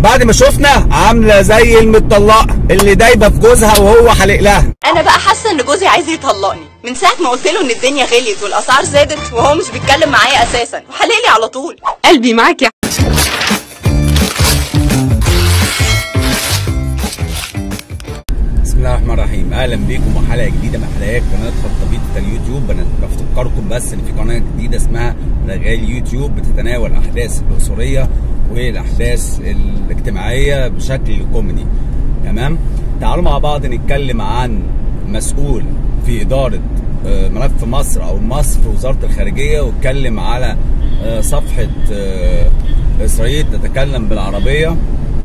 بعد ما شفنا عامله زي المطلقه اللي دايبه في جوزها وهو حالق لها انا بقى حاسه ان جوزي عايز يطلقني من ساعه ما قلت له ان الدنيا غليت والاسعار زادت وهو مش بيتكلم معايا اساسا وحلق لي على طول قلبي معاك يا بسم الله الرحمن الرحيم اهلا بيكم وحلقه جديده من حلقات قناه خطابيط اليوتيوب انا بفكركم بس ان في قناه جديده اسمها رغال يوتيوب بتتناول الاحداث الاسريه والاحداث الاجتماعيه بشكل كوميدي تمام تعالوا مع بعض نتكلم عن مسؤول في اداره آه، ملف مصر او مصر في وزاره الخارجيه واتكلم على آه، صفحه آه، اسرائيل تتكلم بالعربيه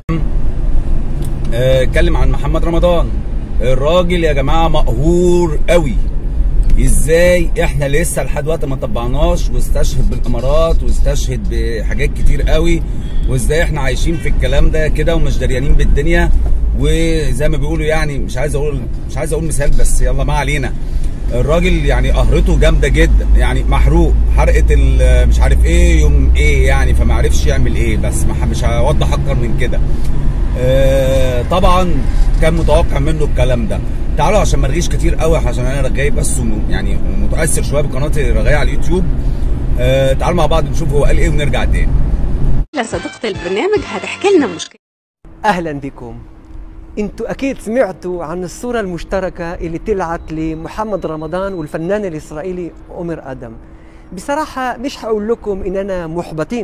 آه، اتكلم عن محمد رمضان الراجل يا جماعه مقهور قوي ازاي احنا لسه لحد دلوقتي ما طبعناش واستشهد بالامارات واستشهد بحاجات كتير قوي وازاي احنا عايشين في الكلام ده كده ومش دريانين بالدنيا وزي ما بيقولوا يعني مش عايز اقول مش عايز اقول مثال بس يلا ما علينا الراجل يعني قهرته جامده جدا يعني محروق حرقه ال- مش عارف ايه يوم ايه يعني فما عرفش يعمل ايه بس ما- مش هوضح اكتر من كده آه، طبعا كان متوقع منه الكلام ده تعالوا عشان ما ارغيش كتير قوي عشان انا رغاي بس وم- يعني متاثر شويه بقناه الرغايه على اليوتيوب آه، تعالوا مع بعض نشوف هو قال ايه ونرجع تاني صديقة البرنامج هتحكي لنا مشكلة اهلا بكم انتوا اكيد سمعتوا عن الصوره المشتركه اللي طلعت لمحمد رمضان والفنان الاسرائيلي عمر ادم بصراحه مش هقول لكم اننا محبطين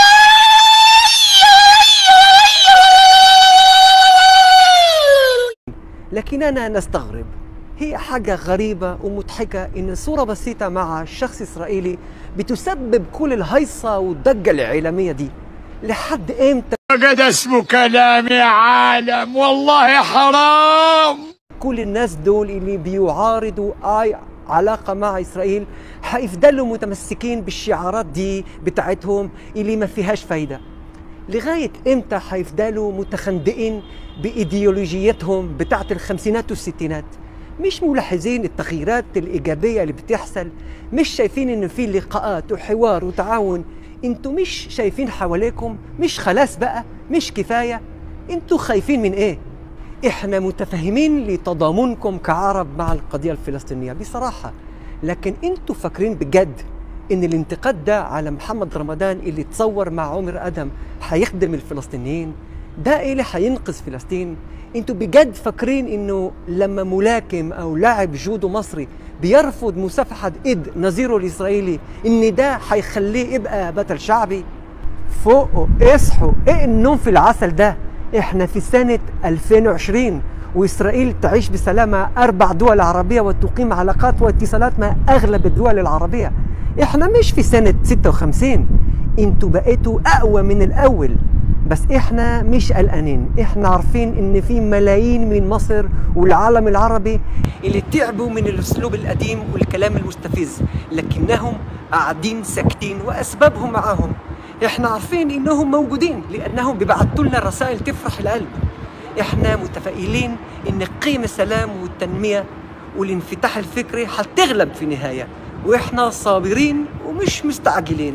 لكننا نستغرب هي حاجة غريبة ومضحكة إن صورة بسيطة مع شخص إسرائيلي بتسبب كل الهيصة والضجة الإعلامية دي لحد إمتى فقد اسمه كلام يا عالم والله حرام كل الناس دول اللي بيعارضوا اي علاقة مع إسرائيل هيفضلوا متمسكين بالشعارات دي بتاعتهم اللي ما فيهاش فايدة لغاية إمتى هيفضلوا متخندقين بإيديولوجيتهم بتاعت الخمسينات والستينات مش ملاحظين التغييرات الإيجابية اللي بتحصل مش شايفين إن في لقاءات وحوار وتعاون انتوا مش شايفين حواليكم مش خلاص بقى مش كفاية انتوا خايفين من ايه احنا متفهمين لتضامنكم كعرب مع القضيه الفلسطينيه بصراحه لكن انتوا فاكرين بجد ان الانتقاد ده على محمد رمضان اللي تصور مع عمر ادم هيخدم الفلسطينيين ده ايه اللي هينقذ فلسطين انتوا بجد فاكرين انه لما ملاكم او لاعب جودو مصري بيرفض مصافحه ايد نظيره الاسرائيلي ان ده هيخليه يبقى بطل شعبي فوقوا اصحوا ايه النوم في العسل ده احنا في سنة 2020 وإسرائيل تعيش بسلام مع أربع دول عربية وتقيم علاقات واتصالات مع أغلب الدول العربية احنا مش في سنة 56 انتوا بقيتوا أقوى من الأول بس احنا مش قلقانين احنا عارفين ان في ملايين من مصر والعالم العربي اللي تعبوا من الاسلوب القديم والكلام المستفز لكنهم قاعدين ساكتين واسبابهم معاهم احنا عارفين انهم موجودين لانهم بيبعتوا لنا رسائل تفرح القلب احنا متفائلين ان قيم السلام والتنميه والانفتاح الفكري هتغلب في النهايه واحنا صابرين ومش مستعجلين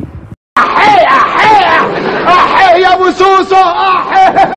احي يا ابو سوسو احي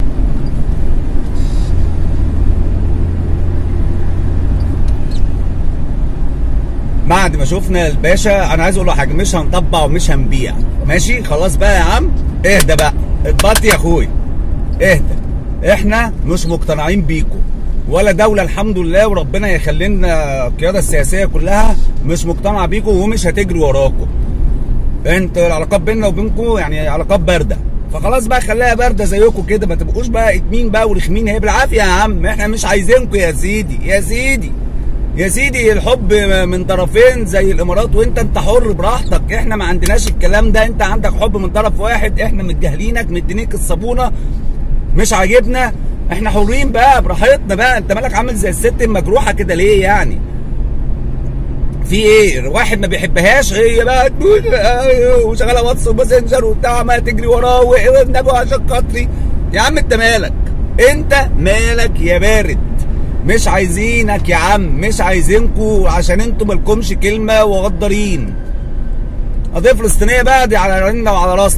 بعد ما شفنا الباشا انا عايز اقول له حاجه مش هنطبع ومش هنبيع ماشي خلاص بقى يا عم اهدى بقى اتبطي يا اخوي اهدى احنا مش مقتنعين بيكم ولا دولة الحمد لله وربنا يخلي لنا القيادة السياسية كلها مش مقتنعة بيكم ومش هتجري وراكم انت العلاقات بيننا وبينكم يعني علاقات باردة فخلاص بقى خليها باردة زيكم كده ما تبقوش بقى اتمين بقى ورخمين هي بالعافية يا عم احنا مش عايزينكم يا سيدي يا سيدي يا سيدي الحب من طرفين زي الامارات وانت انت حر براحتك احنا ما عندناش الكلام ده انت عندك حب من طرف واحد احنا متجاهلينك مدينيك الصابونه مش عاجبنا احنا حرين بقى براحتنا بقى انت مالك عامل زي الست المجروحه كده ليه يعني في ايه واحد ما بيحبهاش هي بقى تقول آه، وشغاله واتس وماسنجر وبتاع ما تجري وراه والنبي عشان خاطري يا عم انت مالك انت مالك يا بارد مش عايزينك يا عم مش عايزينكوا عشان انتوا مالكمش كلمه وغدارين قضيه فلسطينيه بقى دي على عيننا وعلى راسنا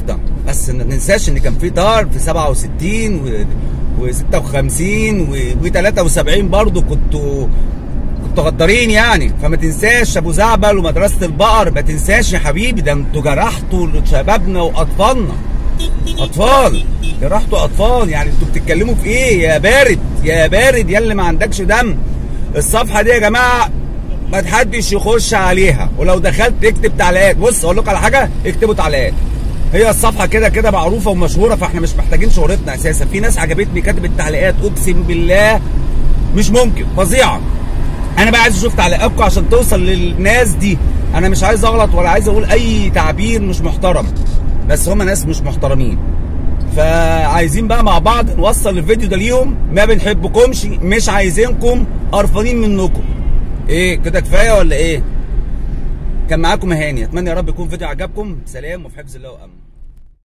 بس ما ننساش ان كان في طار في 67 و و56 و73 برضه كنتوا كنتوا غدارين يعني فما تنساش ابو زعبل ومدرسه البقر ما تنساش يا حبيبي ده انتوا جرحتوا شبابنا واطفالنا اطفال جرحتوا اطفال يعني انتوا بتتكلموا في ايه يا بارد يا بارد يا اللي ما عندكش دم الصفحه دي يا جماعه ما حدش يخش عليها ولو دخلت اكتب تعليقات بص اقول لكم على حاجه اكتبوا تعليقات هي الصفحه كده كده معروفه ومشهوره فاحنا مش محتاجين شهرتنا اساسا في ناس عجبتني كتبت تعليقات اقسم بالله مش ممكن فظيعه انا بقى عايز اشوف تعليقاتكم عشان توصل للناس دي انا مش عايز اغلط ولا عايز اقول اي تعبير مش محترم بس هما ناس مش محترمين فعايزين بقى مع بعض نوصل الفيديو ده ليهم ما بنحبكمش مش عايزينكم قرفانين منكم ايه كده كفايه ولا ايه كان معاكم هاني اتمنى يا رب يكون فيديو عجبكم سلام وفي حفظ الله وامن